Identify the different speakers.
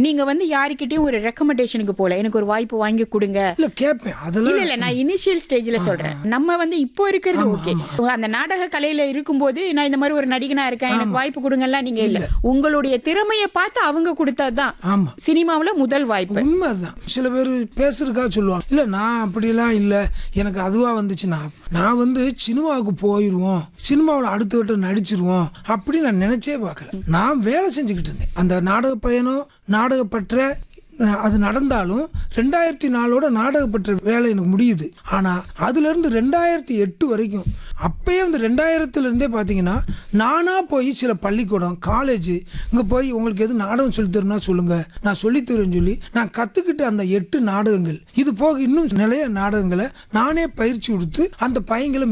Speaker 1: நீங்க வந்து யாருக்கிட்டயும் ஒரு ரெக்கமெண்டேஷனுக்கு போல எனக்கு ஒரு வாய்ப்பு வாங்கி கொடுங்க
Speaker 2: இல்ல கேட்பேன் அதெல்லாம்
Speaker 1: இல்ல இல்ல நான் இனிஷியல் ஸ்டேஜ்ல சொல்றேன் நம்ம வந்து இப்போ இருக்கிறது ஓகே அந்த நாடக கலையில இருக்கும்போது நான் இந்த மாதிரி ஒரு நடிகனா இருக்கேன் எனக்கு வாய்ப்பு கொடுங்கலாம் நீங்க இல்ல உங்களுடைய திறமையை பார்த்து அவங்க கொடுத்ததுதான்
Speaker 2: ஆமா
Speaker 1: சினிமாவுல முதல் வாய்ப்பு
Speaker 2: உண்மைதான் சில பேர் பேசுறதுக்காக சொல்லுவாங்க இல்ல நான் அப்படிலாம் இல்ல எனக்கு அதுவா வந்துச்சுன்னா நான் வந்து சினிமாவுக்கு போயிடுவோம் சினிமாவில் அடுத்த வட்டம் நடிச்சிருவோம் அப்படி நான் நினைச்சே பார்க்கல நான் வேலை செஞ்சுக்கிட்டு இருந்தேன் அந்த நாடக பயணம் நாடகப்பற்ற அஹ், அது நடந்தாலும் ரெண்டாயிரத்தி நாலோட நாடகப்பற்ற வேலை எனக்கு முடியுது ஆனால் அதுலேருந்து ரெண்டாயிரத்தி எட்டு வரைக்கும் அப்பயே வந்து ரெண்டாயிரத்துல இருந்தே பார்த்தீங்கன்னா நானாக போய் சில பள்ளிக்கூடம் காலேஜ் இங்கே போய் உங்களுக்கு எது நாடகம் சொல்லித் தருன்னா சொல்லுங்கள் நான் சொல்லித் தருவேன்னு சொல்லி நான் கற்றுக்கிட்ட அந்த எட்டு நாடகங்கள் இது போக இன்னும் நிறைய நாடகங்களை நானே பயிற்சி கொடுத்து அந்த பையங்களை